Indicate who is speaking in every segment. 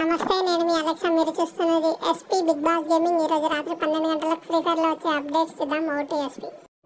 Speaker 1: నమస్తే నేను మీ అలెక్సా మీరు చూస్తున్నది ఎస్పీ బిగ్ బాస్ గేమింగ్ ఈ రోజు రాత్రి పన్నెండు గంటలకు ఫ్రీ ఫైర్ లో వచ్చే అప్డేట్స్ చూద్దాం ఓటీ ఎస్పీ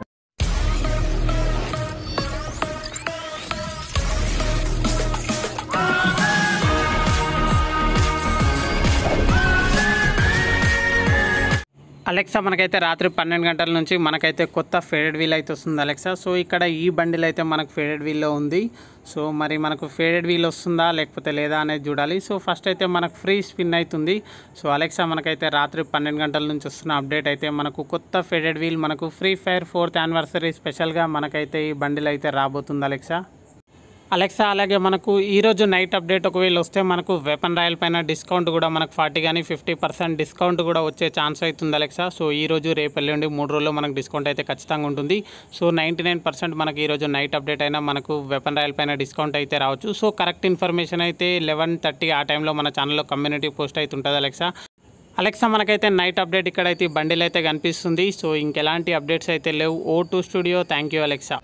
Speaker 2: అలెక్సా మనకైతే రాత్రి పన్నెండు గంటల నుంచి మనకైతే కొత్త ఫేడెడ్ వీల్ అయితే వస్తుంది అలెక్సా సో ఇక్కడ ఈ బండిల్ అయితే మనకు ఫేడెడ్ వీల్లో ఉంది సో మరి మనకు ఫేడెడ్ వీల్ వస్తుందా లేకపోతే లేదా అనేది చూడాలి సో ఫస్ట్ అయితే మనకు ఫ్రీ స్పిన్ అవుతుంది సో అలెక్సా మనకైతే రాత్రి పన్నెండు గంటల నుంచి వస్తున్న అప్డేట్ అయితే మనకు కొత్త ఫేడెడ్ వీల్ మనకు ఫ్రీ ఫైర్ ఫోర్త్ యానివర్సరీ స్పెషల్గా మనకైతే ఈ బండిల్ అయితే రాబోతుంది అలెక్సా అలెక్సా అలాగే మనకు ఈరోజు నైట్ అప్డేట్ ఒకవేళ వస్తే మనకు వెపన్ రాయల్ పైన డిస్కౌంట్ కూడా మనకు ఫార్టీ కానీ ఫిఫ్టీ పర్సెంట్ డిస్కౌంట్ కూడా వచ్చే ఛాన్స్ అవుతుంది అలెక్సా సో ఈ రోజు రేపు ఎల్లుండి మూడు రోజుల్లో మనకు డిస్కౌంట్ అయితే ఖచ్చితంగా ఉంటుంది సో నైంటీ నైన్ పర్సెంట్ మనకి ఈరోజు నైట్ అప్డేట్ అయినా మనకు వెపన్ రాయల్ పైన డిస్కౌంట్ అయితే రావచ్చు సో కరెక్ట్ ఇన్ఫర్మేషన్ అయితే లెవెన్ థర్టీ ఆ టైంలో మన ఛానల్లో కమ్యూనిటీ పోస్ట్ అయితే ఉంటుంది అలెక్సా అలెక్సా మనకైతే నైట్ అప్డేట్ ఇక్కడైతే ఈ బండిల్ అయితే కనిపిస్తుంది సో ఇంకెలాంటి అప్డేట్స్ అయితే లేవు O two studio thank you Alexa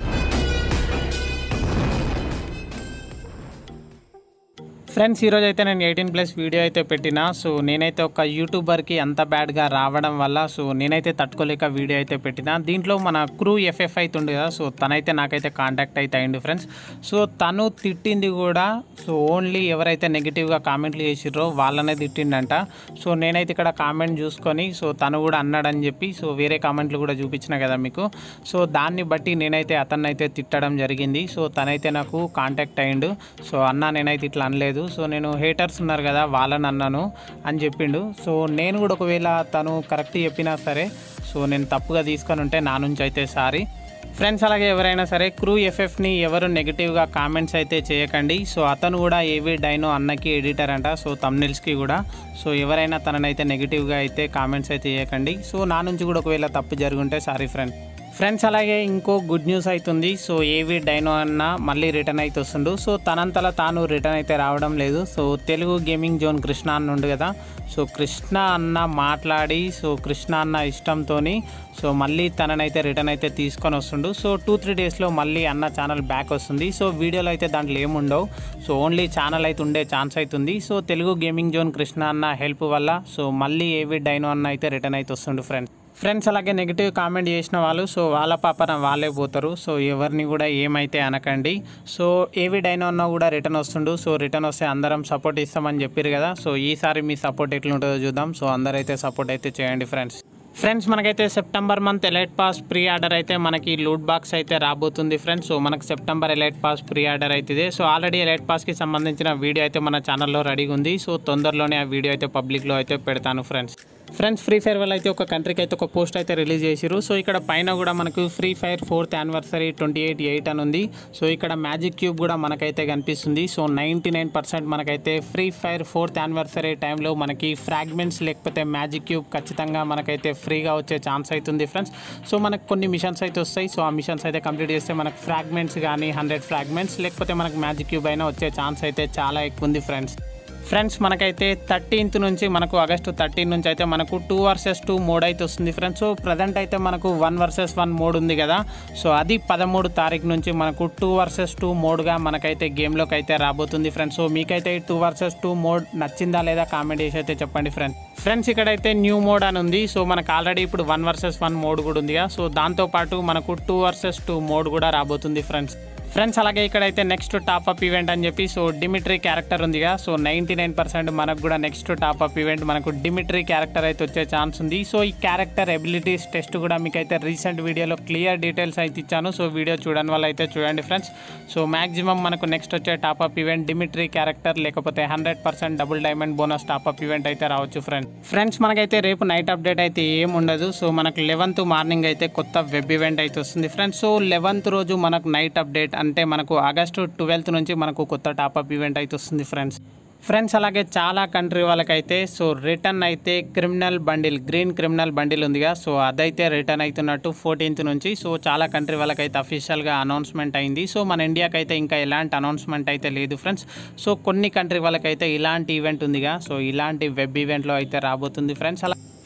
Speaker 2: friends ఈరోజు అయితే నేను ఎయిటీన్ ప్లస్ వీడియో అయితే పెట్టిన సో నేనైతే ఒక యూట్యూబర్కి అంత బ్యాడ్గా రావడం వల్ల సో నేనైతే తట్టుకోలేక వీడియో అయితే పెట్టిన దీంట్లో మన క్రూ ఎఫ్ఎఫ్ అయితే ఉంది కదా సో తనైతే నాకైతే కాంటాక్ట్ అయితే అయింది ఫ్రెండ్స్ సో తను తిట్టింది కూడా సో ఓన్లీ ఎవరైతే నెగిటివ్గా కామెంట్లు చేసిర్రో వాళ్ళనే తిట్టిండంట సో నేనైతే ఇక్కడ కామెంట్ చూసుకొని సో తను కూడా అన్నాడని చెప్పి సో వేరే కామెంట్లు కూడా చూపించిన కదా మీకు సో దాన్ని బట్టి నేనైతే అతన్ని అయితే తిట్టడం జరిగింది సో తనైతే నాకు కాంటాక్ట్ అయ్యిండు సో అన్న నేనైతే ఇట్లా అనలేదు సో నేను హేటర్స్ ఉన్నారు కదా వాళ్ళని అన్నాను అని చెప్పిండు సో నేను కూడా ఒకవేళ తను కరెక్ట్ చెప్పినా సరే సో నేను తప్పుగా తీసుకొని ఉంటే నా నుంచి అయితే సారీ ఫ్రెండ్స్ అలాగే ఎవరైనా సరే క్రూ ఎఫ్ఎఫ్ని ఎవరు నెగిటివ్గా కామెంట్స్ అయితే చేయకండి సో అతను కూడా ఏవి డైనో అన్నకి ఎడిటర్ అంట సో తమ్నిల్స్కి కూడా సో ఎవరైనా తననైతే నెగిటివ్గా అయితే కామెంట్స్ అయితే చేయకండి సో నా నుంచి కూడా ఒకవేళ తప్పు జరుగుంటే సారీ ఫ్రెండ్ ఫ్రెండ్స్ అలాగే ఇంకో గుడ్ న్యూస్ అవుతుంది సో ఏవి డైనో అన్న మళ్ళీ రిటర్న్ అయితే వస్తుండు సో తనంతలా తాను రిటర్న్ అయితే రావడం లేదు so Telugu gaming zone Krishna అన్న ఉండు కదా సో కృష్ణ అన్న మాట్లాడి సో కృష్ణ అన్న ఇష్టంతో సో మళ్ళీ తననైతే రిటర్న్ అయితే తీసుకొని వస్తుండు సో టూ త్రీ డేస్లో మళ్ళీ అన్న ఛానల్ బ్యాక్ వస్తుంది సో వీడియోలో అయితే దాంట్లో ఏముండవు సో ఓన్లీ ఛానల్ అయితే ఉండే ఛాన్స్ అవుతుంది so Telugu gaming zone Krishna అన్న హెల్ప్ వల్ల సో మళ్ళీ ఏవి డైనో అన్న అయితే రిటర్న్ అయితే వస్తుండు ఫ్రెండ్స్ ఫ్రెండ్స్ అలాగే నెగిటివ్ కామెంట్ చేసిన వాళ్ళు సో వాళ్ళ పాపన వాళ్ళే పోతారు సో ఎవరిని కూడా ఏమైతే అనకండి సో ఏవి డైనో అన్నా కూడా రిటర్న్ వస్తుండు సో రిటర్న్ వస్తే అందరం సపోర్ట్ ఇస్తామని చెప్పారు కదా సో ఈసారి మీ సపోర్ట్ ఎట్లుంటుందో చూద్దాం సో అందరైతే సపోర్ట్ అయితే చేయండి ఫ్రెండ్స్ ఫ్రెండ్స్ మనకైతే September month elite pass pre order అయితే మనకి లూట్ బాక్స్ అయితే రాబోతుంది ఫ్రెండ్స్ సో మనకు September elite pass pre order అయితే సో ఆల్రెడీ ఎలైట్ పాస్కి సంబంధించిన వీడియో అయితే మన ఛానల్లో రెడీగా ఉంది సో తొందరలోనే ఆ వీడియో అయితే పబ్లిక్లో అయితే పెడతాను ఫ్రెండ్స్ ఫ్రెండ్స్ ఫ్రీ ఫైర్ వల్ల అయితే ఒక కంట్రీకి అయితే ఒక పోస్ట్ అయితే రిలీజ్ చేసిరు సో ఇక్కడ పైన కూడా మనకు Free Fire fourth anniversary twenty eight eight అని ఉంది సో ఇక్కడ మ్యాజిక్ క్యూబ్ కూడా మనకైతే కనిపిస్తుంది సో నైంటీ నైన్ పర్సెంట్ మనకైతే ఫ్రీ ఫైర్ ఫోర్త్ యానివర్సరీ టైంలో మనకి ఫ్రాగ్మెంట్స్ లేకపోతే మ్యాజిక్ క్యూబ్ ఖచ్చితంగా మనకైతే ఫ్రీగా వచ్చే ఛాన్స్ అవుతుంది ఫ్రెండ్స్ సో మనకు కొన్ని మిషన్స్ అయితే వస్తాయి సో ఆ మిషన్స్ అయితే కంప్లీట్ చేస్తే మనకు ఫ్రాగ్మెంట్స్ కానీ హండ్రెడ్ ఫ్రాగ్మెంట్స్ లేకపోతే మనకు మ్యాజిక్ క్యూబ్ అయినా వచ్చే ఛాన్స్ అయితే చాలా ఎక్కువ ఉంది ఫ్రెండ్స్ ఫ్రెండ్స్ మనకైతే థర్టీన్త్ నుంచి మనకు ఆగస్టు థర్టీన్ నుంచి అయితే మనకు టూ వర్సెస్ టూ మోడ్ అయితే వస్తుంది ఫ్రెండ్స్ సో ప్రజెంట్ అయితే మనకు వన్ వర్సెస్ వన్ మోడ్ ఉంది కదా సో అది పదమూడు తారీఖు నుంచి మనకు టూ వర్సెస్ టూ మోడ్గా మనకైతే గేమ్లోకి అయితే రాబోతుంది ఫ్రెండ్స్ సో మీకైతే టూ వర్సెస్ టూ మోడ్ నచ్చిందా లేదా కామెంట్ చేసి అయితే చెప్పండి ఫ్రెండ్స్ ఫ్రెండ్స్ ఇక్కడైతే న్యూ మోడ్ అని ఉంది సో మనకు ఆల్రెడీ ఇప్పుడు వన్ వర్సెస్ వన్ మోడ్ కూడా ఉంది సో దాంతోపాటు మనకు టూ వర్సెస్ టూ మోడ్ కూడా రాబోతుంది ఫ్రెండ్స్ ఫ్రెండ్స్ అలాగే ఇక్కడైతే నెక్స్ట్ టాప్ అప్ ఈవెంట్ అని చెప్పి సో డిమిట్రీ క్యారెక్టర్ ఉందిగా సో నైంటీ నైన్ పర్సెంట్ మనకు కూడా నెక్స్ట్ టాప్ అప్ ఈవెంట్ మనకు డిమిట్రీ క్యారెక్టర్ అయితే వచ్చే ఛాన్స్ ఉంది సో ఈ క్యారెక్టర్ ఎబిలిటీస్ టెస్ట్ కూడా మీకు అయితే రీసెంట్ వీడియోలో క్లియర్ డీటెయిల్స్ అయితే ఇచ్చాను సో వీడియో చూడని వల్ల అయితే చూడండి ఫ్రెండ్స్ సో మాక్సిమం మనకు నెక్స్ట్ వచ్చే top up event Dimitri character లేకపోతే hundred percent double diamond bonus top up event అయితే రావచ్చు ఫ్రెండ్స్ ఫ్రెండ్స్ మనకైతే రేపు నైట్ అప్డేట్ అయితే ఏం ఉండదు సో మనకు లెవెన్త్ మార్నింగ్ అయితే కొత్త వెబ్ ఈవెంట్ అయితే వస్తుంది ఫ్రెండ్స్ సో లెవెన్త్ రోజు మనకు నైట్ అప్డేట్ అంటే మనకు ఆగస్టు ట్వెల్త్ నుంచి మనకు కొత్త టాప్అప్ ఈవెంట్ అయితే వస్తుంది ఫ్రెండ్స్ ఫ్రెండ్స్ అలాగే చాలా కంట్రీ వాళ్ళకైతే సో రిటర్న్ అయితే criminal bundle green criminal bundle ఉందిగా సో అదైతే రిటర్న్ అవుతున్నట్టు ఫోర్టీన్త్ నుంచి సో చాలా కంట్రీ వాళ్ళకైతే అఫీషియల్గా అనౌన్స్మెంట్ అయింది సో మన ఇండియాకి అయితే ఇంకా ఎలాంటి అనౌన్స్మెంట్ అయితే లేదు ఫ్రెండ్స్ సో కొన్ని కంట్రీ వాళ్ళకైతే ఇలాంటి ఈవెంట్ ఉందిగా సో ఇలాంటి వెబ్ ఈవెంట్లో అయితే రాబోతుంది ఫ్రెండ్స్ అలా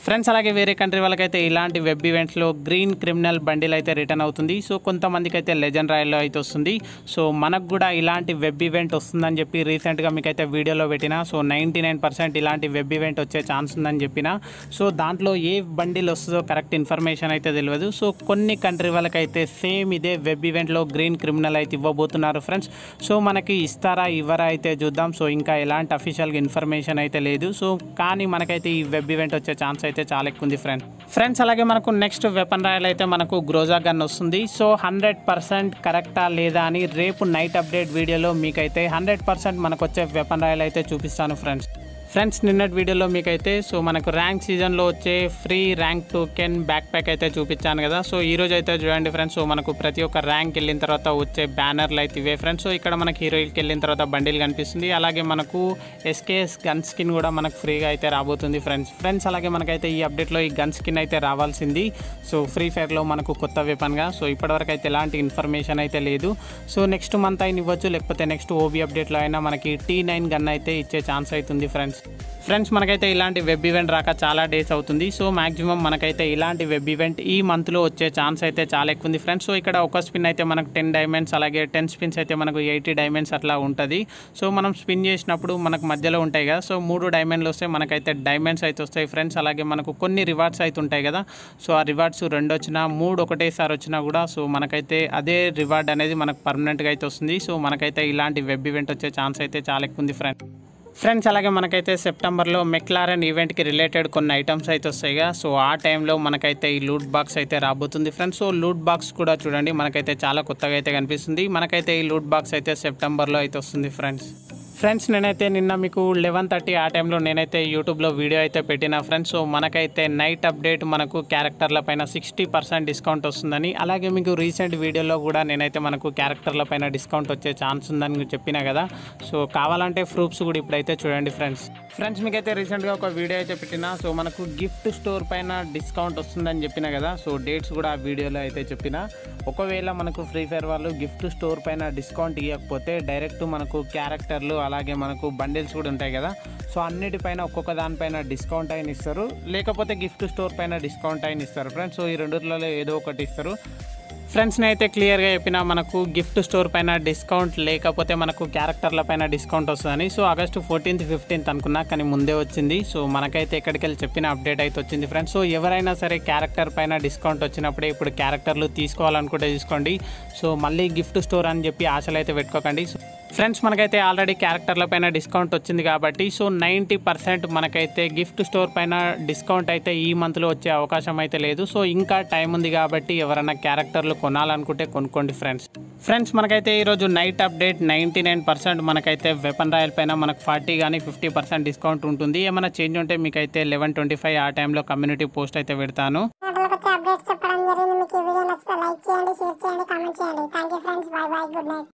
Speaker 2: ఫ్రెండ్స్ అలాగే వేరే కంట్రీ వాళ్ళకైతే ఇలాంటి వెబ్ ఈవెంట్స్లో గ్రీన్ క్రిమినల్ బండిల్ అయితే రిటర్న్ అవుతుంది సో కొంతమందికి అయితే లెజెండ్ రాయల్లో అయితే వస్తుంది సో మనకు కూడా ఇలాంటి వెబ్ ఈవెంట్ వస్తుందని చెప్పి రీసెంట్గా మీకు అయితే వీడియోలో పెట్టిన సో నైంటీ నైన్ పర్సెంట్ ఇలాంటి వెబ్ ఈవెంట్ వచ్చే ఛాన్స్ ఉందని చెప్పిన సో దాంట్లో ఏ బండిల్ వస్తుందో కరెక్ట్ ఇన్ఫర్మేషన్ అయితే తెలియదు సో కొన్ని కంట్రీ వాళ్ళకైతే సేమ్ ఇదే వెబ్ ఈవెంట్లో గ్రీన్ క్రిమినల్ అయితే ఇవ్వబోతున్నారు ఫ్రెండ్స్ సో మనకి ఇస్తారా ఇవ్వరా అయితే చూద్దాం సో ఇంకా ఎలాంటి అఫీషియల్గా ఇన్ఫర్మేషన్ అయితే లేదు సో కానీ మనకైతే ఈ వెబ్ ఈవెంట్ వచ్చే ఛాన్స్ అయితే చాలా ఎక్కువ ఉంది ఫ్రెండ్స్ ఫ్రెండ్స్ అలాగే మనకు నెక్స్ట్ వెపన్ రాయల్ అయితే మనకు గ్రోజా గన్ వస్తుంది సో హండ్రెడ్ పర్సెంట్ కరెక్టా లేదా అని రేపు నైట్ అప్డేట్ వీడియోలో మీకైతే హండ్రెడ్ పర్సెంట్ మనకు వచ్చే వెపన్ రాయల్ అయితే చూపిస్తాను ఫ్రెండ్స్ ఫ్రెండ్స్ నిన్నటి వీడియోలో మీకైతే సో మనకు ర్యాంక్ సీజన్లో వచ్చే free rank token backpack అయితే చూపించాను కదా సో ఈ రోజు అయితే చూడండి ఫ్రెండ్స్ సో మనకు ప్రతి ఒక్క ర్యాంక్ వెళ్ళిన తర్వాత వచ్చే బ్యానర్లు అయితే ఇవే ఫ్రెండ్స్ సో ఇక్కడ మనకి హీరోయిన్కి వెళ్ళిన తర్వాత బండిల్ కనిపిస్తుంది అలాగే మనకు ఎస్కేఎస్ గన్ స్కిన్ కూడా మనకు ఫ్రీగా అయితే రాబోతుంది ఫ్రెండ్స్ ఫ్రెండ్స్ అలాగే మనకైతే ఈ అప్డేట్లో ఈ గన్ స్కిన్ అయితే రావాల్సింది సో ఫ్రీ ఫైర్లో మనకు కొత్త వెపన్గా సో ఇప్పటివరకు అయితే ఎలాంటి ఇన్ఫర్మేషన్ అయితే లేదు సో నెక్స్ట్ మంత్ అయిన ఇవ్వచ్చు లేకపోతే నెక్స్ట్ ఓబీ అప్డేట్లో అయినా మనకి టీ నైన్ గన్ అయితే ఇచ్చే ఛాన్స్ అవుతుంది ఫ్రెండ్స్ ఫ్రెండ్స్ మనకైతే ఇలాంటి వెబ్ ఈవెంట్ రాక చాలా డేస్ అవుతుంది సో మాక్సిమం మనకైతే ఇలాంటి వెబ్ ఈవెంట్ ఈ మంత్లో వచ్చే ఛాన్స్ అయితే చాలా ఎక్కువ ఉంది ఫ్రెండ్స్ సో ఇక్కడ ఒక స్పిన్ అయితే మనకు టెన్ డైమండ్స్ అలాగే టెన్ స్పిన్స్ అయితే మనకు ఎయిటీ డైమండ్స్ అట్లా ఉంటుంది సో మనం స్పిన్ చేసినప్పుడు మనకు మధ్యలో ఉంటాయి కదా సో మూడు డైమండ్లు వస్తే మనకైతే డైమండ్స్ అయితే వస్తాయి ఫ్రెండ్స్ అలాగే మనకు కొన్ని రివార్డ్స్ అయితే ఉంటాయి కదా సో ఆ రివార్డ్స్ రెండు వచ్చినా మూడు ఒకటేసారి వచ్చినా కూడా సో మనకైతే అదే రివార్డ్ అనేది మనకు పర్మనెంట్గా అయితే వస్తుంది సో మనకైతే ఇలాంటి వెబ్ ఈవెంట్ వచ్చే ఛాన్స్ అయితే చాలా ఎక్కువ ఉంది ఫ్రెండ్ ఫ్రెండ్స్ అలాగే మనకైతే సెప్టెంబర్లో మెక్లారన్ ఈవెంట్కి రిలేటెడ్ కొన్ని ఐటమ్స్ అయితే వస్తాయిగా సో ఆ టైంలో మనకైతే ఈ లూట్ బాక్స్ అయితే రాబోతుంది ఫ్రెండ్స్ సో లూట్ బాక్స్ కూడా చూడండి మనకైతే చాలా కొత్తగా అయితే కనిపిస్తుంది మనకైతే ఈ లూట్ బాక్స్ అయితే సెప్టెంబర్లో అయితే వస్తుంది ఫ్రెండ్స్ ఫ్రెండ్స్ నేనైతే నిన్న మీకు లెవెన్ థర్టీ ఆ టైంలో నేనైతే యూట్యూబ్లో వీడియో అయితే పెట్టిన ఫ్రెండ్స్ సో మనకైతే నైట్ అప్డేట్ మనకు క్యారెక్టర్ల పైన సిక్స్టీ పర్సెంట్ డిస్కౌంట్ వస్తుందని అలాగే మీకు రీసెంట్ వీడియోలో కూడా నేనైతే మనకు క్యారెక్టర్ల పైన డిస్కౌంట్ వచ్చే ఛాన్స్ ఉందని చెప్పిన కదా సో కావాలంటే ప్రూఫ్స్ కూడా ఇప్పుడైతే చూడండి ఫ్రెండ్స్ ఫ్రెండ్స్ మీకైతే రీసెంట్గా ఒక వీడియో అయితే పెట్టిన సో మనకు గిఫ్ట్ స్టోర్ పైన డిస్కౌంట్ వస్తుందని చెప్పిన కదా సో డేట్స్ కూడా ఆ వీడియోలో అయితే చెప్పిన ఒకవేళ మనకు ఫ్రీ ఫైర్ వాళ్ళు గిఫ్ట్ స్టోర్ పైన డిస్కౌంట్ ఇవ్వకపోతే డైరెక్ట్ మనకు క్యారెక్టర్లు అలాగే మనకు బండిల్స్ కూడా ఉంటాయి కదా సో అన్నిటిపైన ఒక్కొక్క దానిపైన డిస్కౌంట్ అయిన ఇస్తారు లేకపోతే గిఫ్ట్ స్టోర్ పైన డిస్కౌంట్ అయిన ఇస్తారు ఫ్రెండ్స్ సో ఈ రెండిట్లలో ఏదో ఒకటి ఇస్తారు ఫ్రెండ్స్ అయితే క్లియర్గా చెప్పిన మనకు గిఫ్ట్ స్టోర్ పైన డిస్కౌంట్ లేకపోతే మనకు క్యారెక్టర్ల పైన డిస్కౌంట్ వస్తుందని సో ఆగస్టు ఫోర్టీన్త్ ఫిఫ్టీన్త్ అనుకున్నా కానీ ముందే వచ్చింది సో మనకైతే ఎక్కడికి వెళ్ళి చెప్పిన అప్డేట్ అయితే వచ్చింది ఫ్రెండ్స్ సో ఎవరైనా సరే క్యారెక్టర్ పైన డిస్కౌంట్ వచ్చినప్పుడే ఇప్పుడు క్యారెక్టర్లు తీసుకోవాలనుకుంటే తీసుకోండి సో మళ్ళీ గిఫ్ట్ స్టోర్ అని చెప్పి ఆశలు అయితే పెట్టుకోకండి సో ఫ్రెండ్స్ మనకైతే ఆల్రెడీ క్యారెక్టర్ల పైన డిస్కౌంట్ వచ్చింది కాబట్టి సో నైంటీ పర్సెంట్ మనకైతే గిఫ్ట్ స్టోర్ పైన డిస్కౌంట్ అయితే ఈ మంత్లో వచ్చే అవకాశం అయితే లేదు సో ఇంకా టైం ఉంది కాబట్టి ఎవరైనా క్యారెక్టర్లు కొనాలనుకుంటే కొనుక్కోండి ఫ్రెండ్స్ ఫ్రెండ్స్ మనకైతే ఈరోజు night update ninety nine percent మనకైతే వెపన్ రాయల్ పైన మనకు ఫార్టీ కానీ ఫిఫ్టీ పర్సెంట్ డిస్కౌంట్ ఉంటుంది ఏమైనా చేంజ్ ఉంటే మీకైతే లెవెన్ ట్వంటీ ఫైవ్ ఆ టైంలో కమ్యూనిటీ పోస్ట్ అయితే పెడతాను
Speaker 1: గంటలకు వచ్చే అప్డేట్స్ చెప్పడం జరిగింది మీకు ఈ వీడియో నచ్చితే లైక్ చేయండి షేర్ చేయండి కామెంట్ చేయండి thank you friends bye bye good night